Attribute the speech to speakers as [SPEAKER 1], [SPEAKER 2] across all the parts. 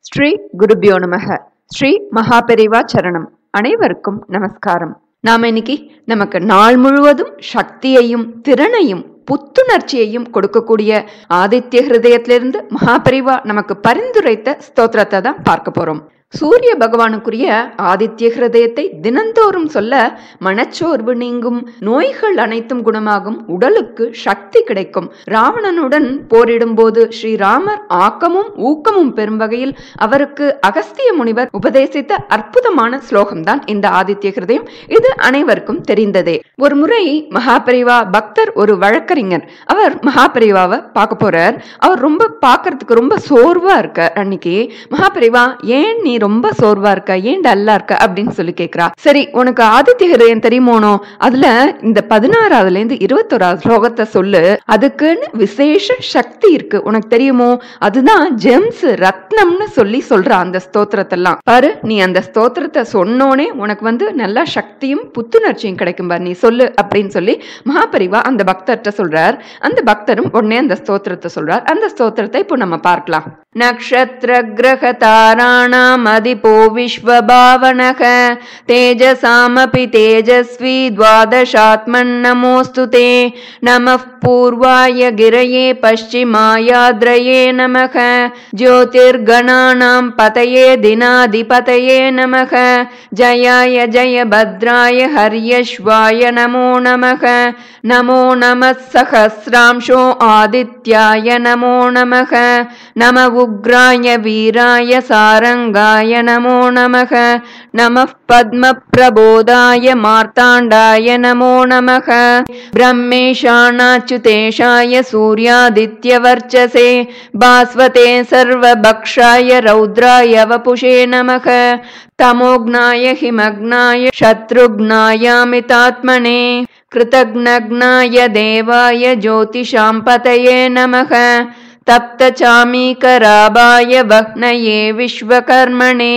[SPEAKER 1] ஸ்ரீ குருபியோ நமக ஸ்ரீ மகாபெரிவா சரணம் அனைவருக்கும் நமஸ்காரம் நாம இன்னைக்கு நமக்கு நாள் முழுவதும் சக்தியையும் திறனையும் புத்துணர்ச்சியையும் கொடுக்கக்கூடிய ஆதித்ய ஹிருதயத்திலிருந்து மகாபெரிவா நமக்கு பரிந்துரைத்த ஸ்தோத்திரத்தை தான் பார்க்க போறோம் சூரிய பகவானுக்குரிய ஆதித்ய ஹிருதயத்தை தினந்தோறும் சொல்ல மனச்சோர்வு நீங்கும் நோய்கள் அனைத்தும் குணமாகும் உடலுக்கு சக்தி கிடைக்கும் ராவணனுடன் போரிடும் போது ஸ்ரீராமர் ஆக்கமும் ஊக்கமும் பெறும் வகையில் அவருக்கு அகஸ்திய முனிவர் உபதேசித்த அற்புதமான ஸ்லோகம் தான் இந்த ஆதித்ய ஹிருதயம் இது அனைவருக்கும் தெரிந்ததே ஒரு முறை மகாபரிவா பக்தர் ஒரு வழக்கறிஞர் அவர் மகாபரிவாவை பார்க்க போறார் அவர் ரொம்ப பார்க்கறதுக்கு ரொம்ப சோர்வா இருக்க அன்னைக்கு மகாபரிவா ஏன் நீ ரொம்ப சோர்வா இருக்க ஏன் டல்லா இருக்க அப்படின்னு சொல்லி கேக்குறா சரி உனக்கு ஆதித்ய ஹிருதயம் தெரியுமோனோ அதுல இந்த பதினாறாவதுல இருந்து இருபத்தோராவது ஸ்லோகத்தை சொல்லு அதுக்குன்னு விசேஷ சக்தி இருக்கு உனக்கு தெரியுமோ அதுதான் ஜெம்ஸ் ரத்னம்னு சொல்லி சொல்ற அந்த ஸ்தோத்திரத்தெல்லாம் பாரு நீ அந்த ஸ்தோத்திரத்தை சொன்னோனே உனக்கு வந்து நல்ல சக்தியும் புத்துணர்ச்சியும் கிடைக்கும் பாரு நீ சொல்லு அப்படின்னு சொல்லி மகாபரிவா அந்த பக்தர்கிட்ட சொல்றார் அந்த பக்தரும் உடனே அந்த ஸ்தோத்திரத்தை சொல்றார் அந்த ஸ்தோத்திரத்தை இப்போ நம்ம பார்க்கலாம் நக்ஷத்ர கிரக தாராணாம் அதிபோ விஸ்வபாவனக தேஜசாமபி தேஜஸ்வி द्वादशात्मन् नमोऽस्तु ते नमः पूर्वाय गिरये पश्चिमायाद्रये नमः ज्योतिर्गणानां पतये दिनाधिपतये नमः जयाय जयभद्राय हर्यश्वाय नमो नमः नमो नमः सहस्रांशो आदित्याय नमो नमः नम उग्राय वीराय सारङ्गाय नमो नमः नमः पद्मप्रबोधाय मार्ताण्डाय नमो नमः ब्रह्मेशानाच्युतेशाय सूर्यादित्यवर्चसे भास्वते सर्वभक्षाय रौद्राय वपुषे नमः तमोघ्नाय हिमग्नाय शत्रुघ्नायामितात्मने कृतघ्नघ्नाय देवाय ज्योतिषां पतये नमः तप्तचामीकराभाय वह्नये विश्वकर्मणे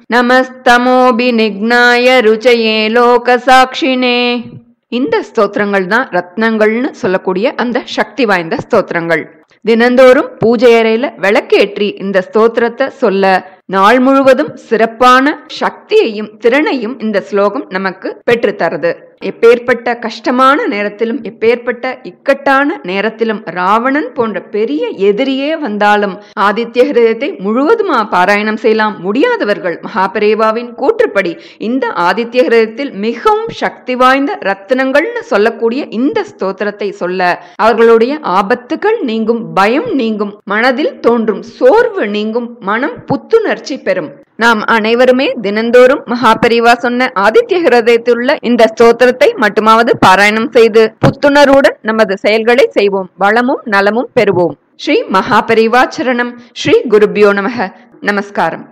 [SPEAKER 1] நமஸ்தமோபிநிக்னாய ருச்சயே லோகசாட்சினே இந்த ஸ்தோத்திரங்கள் தான் ரத்னங்கள்னு சொல்லக்கூடிய அந்த சக்தி வாய்ந்த ஸ்தோத்திரங்கள் தினந்தோறும் பூஜை அறையில விளக்கேற்றி இந்த ஸ்தோத்திரத்தை சொல்ல நாள் முழுவதும் சிறப்பான சக்தியையும் திறனையும் இந்த ஸ்லோகம் நமக்கு பெற்று தருது எப்பேற்பட்ட கஷ்டமான நேரத்திலும் எப்பேற்பட்ட இக்கட்டான நேரத்திலும் ராவணன் போன்ற பெரிய எதிரியே வந்தாலும் ஆதித்ய ஹிருதயத்தை முழுவதுமா பாராயணம் செய்யலாம் முடியாதவர்கள் மகாபரேவாவின் கூற்றுப்படி இந்த ஆதித்ய ஹிருதயத்தில் மிகவும் சக்தி வாய்ந்த ரத்தினங்கள்னு சொல்லக்கூடிய இந்த ஸ்தோத்திரத்தை சொல்ல அவர்களுடைய ஆபத்துகள் நீங்கும் பயம் நீங்கும் மனதில் தோன்றும் சோர்வு நீங்கும் மனம் புத்துணர்ச்சி பெறும் நாம் அனைவருமே தினந்தோறும் மகாபரிவா சொன்ன ஆதித்ய ஹிருதயத்தில் உள்ள இந்த ஸ்தோத்திரத்தை மட்டுமாவது பாராயணம் செய்து புத்துணர்வுடன் நமது செயல்களை செய்வோம் வளமும் நலமும் பெறுவோம் ஸ்ரீ மகாபரிவா சரணம் ஸ்ரீ குருபியோ நமக நமஸ்காரம்